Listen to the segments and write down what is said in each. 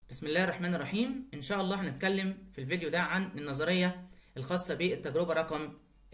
بسم الله الرحمن الرحيم ان شاء الله هنتكلم في الفيديو ده عن النظريه الخاصه بالتجربه رقم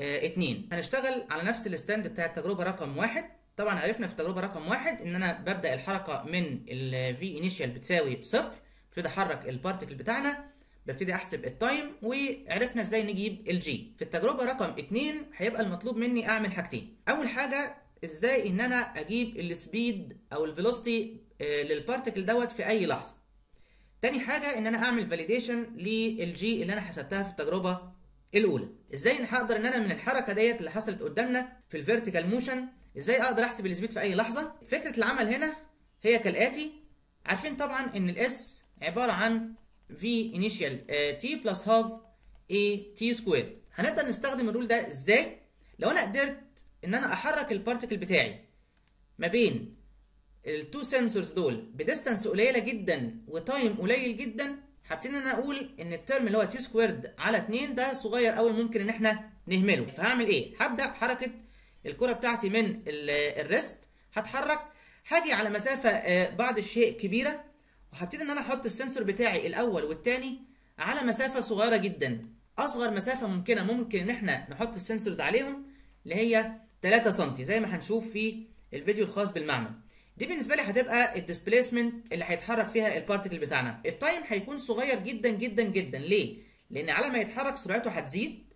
2 هنشتغل على نفس الستاند بتاع التجربه رقم 1 طبعا عرفنا في التجربه رقم 1 ان انا ببدا الحركه من الفي انيشال بتساوي صفر ببتدي احرك البارتكل بتاعنا ببتدي احسب التايم وعرفنا ازاي نجيب الجي في التجربه رقم 2 هيبقى المطلوب مني اعمل حاجتين اول حاجه ازاي ان انا اجيب السبيد او الفيلوسيتي للبارتكل دوت في اي لحظه تاني حاجة إن أنا أعمل فاليديشن للجي اللي أنا حسبتها في التجربة الأولى. إزاي إن هقدر إن أنا من الحركة ديت اللي حصلت قدامنا في الفيرتيكال موشن إزاي أقدر أحسب السبيد في أي لحظة؟ فكرة العمل هنا هي كالآتي عارفين طبعا إن الإس عبارة عن في initial تي بلس هاف اي تي سكوير. هنقدر نستخدم الرول ده إزاي؟ لو أنا قدرت إن أنا أحرك البارتكل بتاعي ما بين التو سنسورز دول بديستانس قليله جدا وتايم قليل جدا هبتدي ان انا اقول ان الترم اللي هو تي سكويرد على 2 ده صغير قوي ممكن ان احنا نهمله فهعمل ايه هبدا حركه الكره بتاعتي من الريست هتحرك هاجي على مسافه بعض الشيء كبيره وهبتدي ان انا احط السنسور بتاعي الاول والثاني على مسافه صغيره جدا اصغر مسافه ممكنه ممكن ان احنا نحط السنسورز عليهم اللي هي 3 سم زي ما هنشوف في الفيديو الخاص بالمعمل دي بالنسبه لي هتبقى الديسبيسمنت اللي هيتحرك فيها البارتكل بتاعنا التايم هيكون صغير جدا جدا جدا ليه لان على ما يتحرك سرعته هتزيد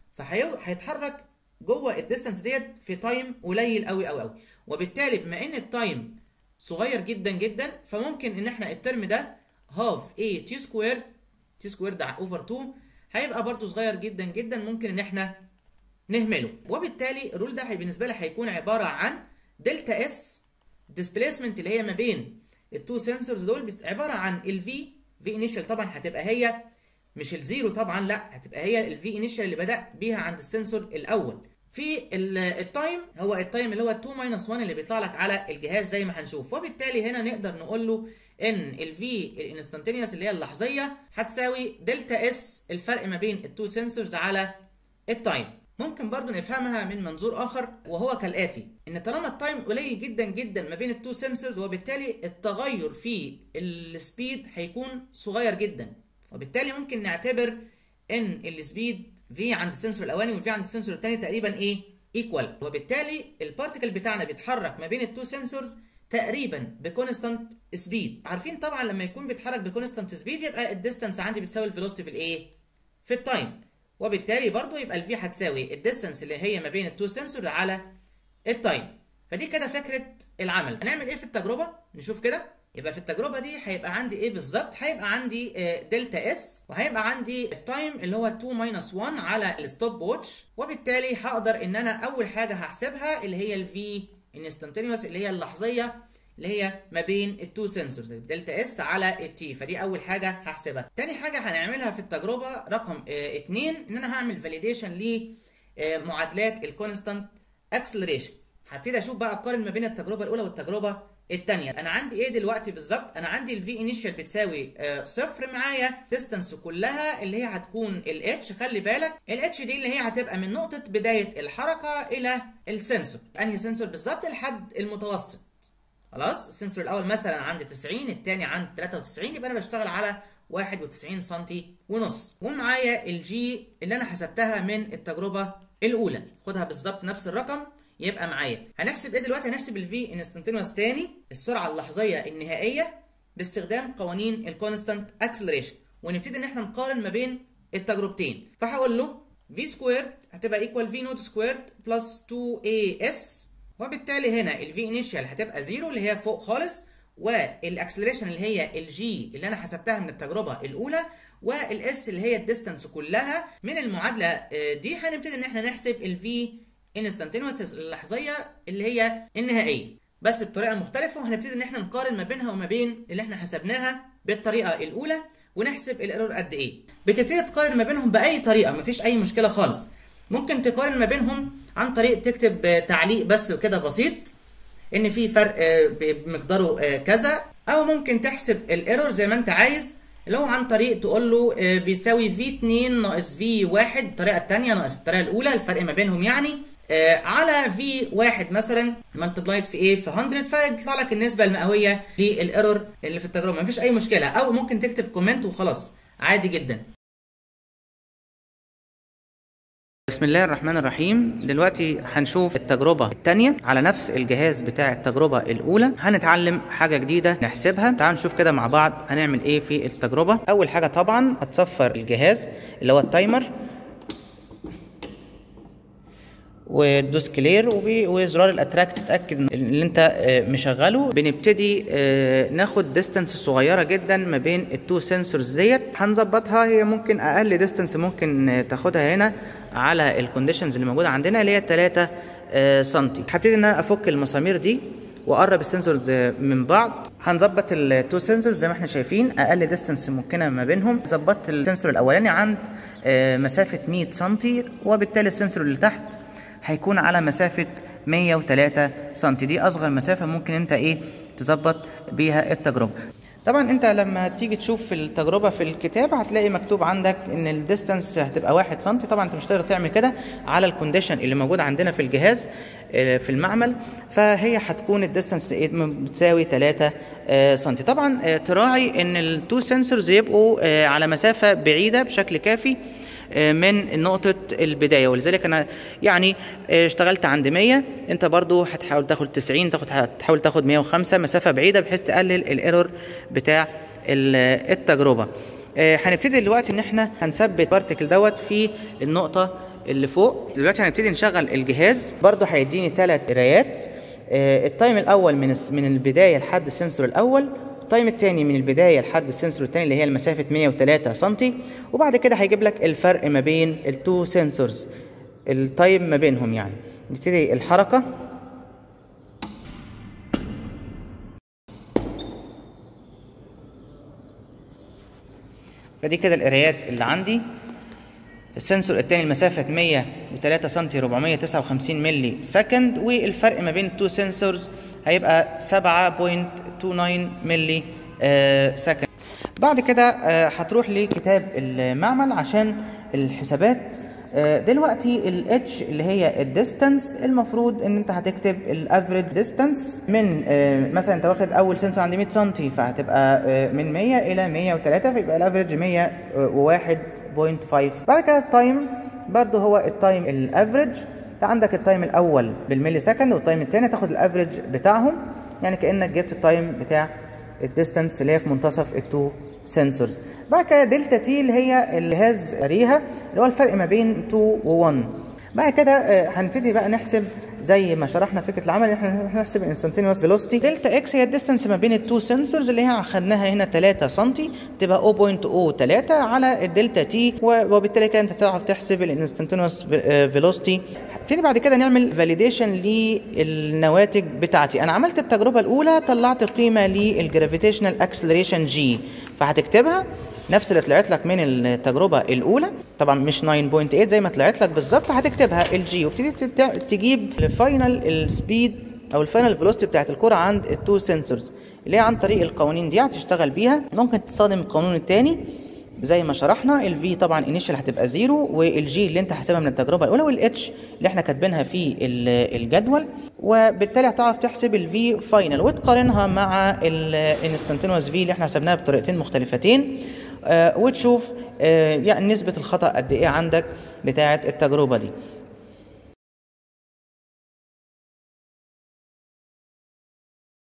فهيتحرك جوه الديستانس ديت في تايم قليل قوي قوي قوي وبالتالي بما ان التايم صغير جدا جدا فممكن ان احنا الترم ده هاف اي تي سكوير تي سكوير ده اوفر 2 هيبقى برضه صغير جدا جدا ممكن ان احنا نهمله وبالتالي الرول ده بالنسبه لي هيكون عباره عن دلتا اس ديسبيسمنت اللي هي ما بين التو سنسورز دول عباره عن الفي في انيشال طبعا هتبقى هي مش الزيرو طبعا لا هتبقى هي الفي انيشال اللي بدا بيها عند السنسور الاول في التايم هو التايم اللي هو 2 ماينس 1 اللي بيطلع لك على الجهاز زي ما هنشوف وبالتالي هنا نقدر نقول له ان الفي الانستنتينيوس اللي هي اللحظيه هتساوي دلتا اس الفرق ما بين التو سنسورز على التايم ممكن برضو نفهمها من منظور اخر وهو كالاتي ان طالما التايم قليل جدا جدا ما بين التو سنسورز وبالتالي التغير في السبيد هيكون صغير جدا وبالتالي ممكن نعتبر ان السبيد في عند السنسور الاولاني والفي عند السنسور الثاني تقريبا ايه ايكوال وبالتالي البارتكل بتاعنا بيتحرك ما بين التو سنسورز تقريبا بكونستانت سبيد عارفين طبعا لما يكون بيتحرك بكونستانت سبيد يبقى الديستانس عندي بتساوي الفيلوسيتي في الايه في التايم وبالتالي برضو يبقى الفي هتساوي الديستانس اللي هي ما بين التو سنسور على التايم فدي كده فكره العمل هنعمل ايه في التجربه نشوف كده يبقى في التجربه دي هيبقى عندي ايه بالظبط هيبقى عندي دلتا اس وهيبقى عندي التايم اللي هو 2 ماينس 1 على الستوب واتش وبالتالي هقدر ان انا اول حاجه هحسبها اللي هي الفي انستنتينيوس اللي هي اللحظيه اللي هي ما بين التو سنسورز دلتا اس على التي فدي اول حاجه هحسبها تاني حاجه هنعملها في التجربه رقم 2 ان انا هعمل فاليديشن لمعادلات الكونستانت اكسلريشن هبتدي اشوف بقى اقارن ما بين التجربه الاولى والتجربه الثانيه انا عندي ايه دلوقتي بالظبط انا عندي الفي انيشال بتساوي صفر معايا ديستانس كلها اللي هي هتكون الاتش خلي بالك الاتش دي اللي هي هتبقى من نقطه بدايه الحركه الى السنسور انهي سنسور بالظبط لحد المتوسط خلاص السنسور الاول مثلا عند 90 الثاني عند 93 يبقى انا بشتغل على 91 سم ونص ومعايا الجي اللي انا حسبتها من التجربه الاولى خدها بالظبط نفس الرقم يبقى معايا هنحسب ايه دلوقتي هنحسب الفي انستنتينوس تاني السرعه اللحظيه النهائيه باستخدام قوانين الكونستانت اكسلريشن ونبتدي ان احنا نقارن ما بين التجربتين فهقول له في سكويرد هتبقى ايكوال في نوت سكويرد بلس 2 اي اس وبالتالي هنا الفي انيشال هتبقى زيرو اللي هي فوق خالص والاكسلريشن اللي هي الجي اللي انا حسبتها من التجربه الاولى والاس اللي هي الديستانس كلها من المعادله دي هنبتدي ان احنا نحسب الفي انستنتينوس اللحظيه اللي هي النهائيه بس بطريقه مختلفه وهنبتدي ان احنا نقارن ما بينها وما بين اللي احنا حسبناها بالطريقه الاولى ونحسب الايرور قد ايه بتبتدي تقارن ما بينهم باي طريقه مفيش اي مشكله خالص ممكن تقارن ما بينهم عن طريق تكتب تعليق بس كده بسيط ان في فرق بمقداره كذا او ممكن تحسب الايرور زي ما انت عايز اللي هو عن طريق تقول له بيساوي في 2 ناقص في 1 الطريقه الثانيه ناقص الطريقه الاولى الفرق ما بينهم يعني آه على في واحد مثلا ملتبلايد في ايه في 100 فيطلع لك النسبه المئويه للايرور اللي في التجربه مفيش اي مشكله او ممكن تكتب كومنت وخلاص عادي جدا بسم الله الرحمن الرحيم دلوقتي هنشوف التجربة التانية على نفس الجهاز بتاع التجربة الأولى هنتعلم حاجة جديدة نحسبها تعال نشوف كده مع بعض هنعمل ايه في التجربة أول حاجة طبعا هتصفر الجهاز اللي هو التايمر وتدوس كلير وزرار الاتراكت تتاكد ان انت مشغله بنبتدي ناخد ديستانس صغيره جدا ما بين التو سنسورز ديت هنظبطها هي ممكن اقل ديستانس ممكن تاخدها هنا على الكونديشنز اللي موجوده عندنا اللي هي 3 سم هبتدي ان انا افك المسامير دي واقرب السنسورز من بعض هنظبط التو سنسورز زي ما احنا شايفين اقل ديستانس ممكنه ما بينهم ظبطت السنسور الاولاني عند مسافه 100 سم وبالتالي السنسور اللي تحت هيكون على مسافة 103 سم دي أصغر مسافة ممكن أنت إيه تظبط بيها التجربة طبعا انت لما تيجي تشوف التجربه في الكتاب هتلاقي مكتوب عندك ان الديستانس هتبقى 1 سم طبعا انت مش هتقدر تعمل كده على الكونديشن اللي موجود عندنا في الجهاز في المعمل فهي هتكون الديستانس بتساوي 3 سم طبعا تراعي ان التو سنسورز يبقوا على مسافه بعيده بشكل كافي من نقطة البداية ولذلك أنا يعني اشتغلت عند 100 أنت برضو هتحاول تاخد 90 تاخد هتحاول تاخد 105 مسافة بعيدة بحيث تقلل الايرور بتاع التجربة هنبتدي دلوقتي إن احنا هنثبت بارتكل دوت في النقطة اللي فوق دلوقتي هنبتدي نشغل الجهاز برضو هيديني ثلاث قرايات التايم الأول من من البداية لحد السنسور الأول التايم الثاني من البدايه لحد السنسور الثاني اللي هي المسافه 103 سم وبعد كده هيجيب لك الفرق ما بين التو سنسورز التايم ما بينهم يعني نبتدي الحركه فدي كده القرايات اللي عندي السنسور الثاني المسافة 103 سم 459 ملي سكند والفرق ما بين التو سنسورز هيبقى 7.29 ملي آه سكند بعد كده آه هتروح لكتاب المعمل عشان الحسابات آه دلوقتي الاتش اللي هي الديستانس المفروض ان انت هتكتب الافريج ديستانس من مثلا انت واخد اول سنسور عند 100 سم فهتبقى من 100 الى 103 فيبقى الافريج 101.5 بعد كده التايم برضو هو التايم الافريج انت عندك التايم الاول بالملي سكند والتايم الثاني تاخد الافريج بتاعهم يعني كانك جبت التايم بتاع الديستانس اللي هي في منتصف التو سنسورز بعد كده دلتا تي اللي هي الجهاز قاريها اللي هو الفرق ما بين 2 و1 بعد كده هنبتدي بقى نحسب زي ما شرحنا فكره العمل احنا هنحسب الانستنتينوس فيلوسيتي دلتا اكس هي الديستانس ما بين التو سنسورز اللي هي خدناها هنا 3 سم تبقى 0.03 على الدلتا تي وبالتالي كده انت تعرف تحسب الانستنتينوس فيلوسيتي نبتدي بعد كده نعمل فاليديشن للنواتج بتاعتي انا عملت التجربه الاولى طلعت قيمه للجرافيتيشنال اكسلريشن جي فهتكتبها نفس اللي طلعت لك من التجربه الاولى طبعا مش 9.8 زي ما طلعت لك بالظبط هتكتبها الجي وتبتدي تجيب الفاينل السبيد او الفاينل فيلوسيتي بتاعت الكره عند التو سنسورز اللي هي عن طريق القوانين دي هتشتغل بيها ممكن تستخدم القانون الثاني زي ما شرحنا الفي طبعا انيشال هتبقى زيرو والجي اللي انت حاسبها من التجربه الاولى والاتش اللي احنا كاتبينها في الجدول وبالتالي هتعرف تحسب الفي فاينل وتقارنها مع الانستنتينوس في اللي احنا حسبناها بطريقتين مختلفتين آه وتشوف آه يعني نسبه الخطا قد ايه عندك بتاعه التجربه دي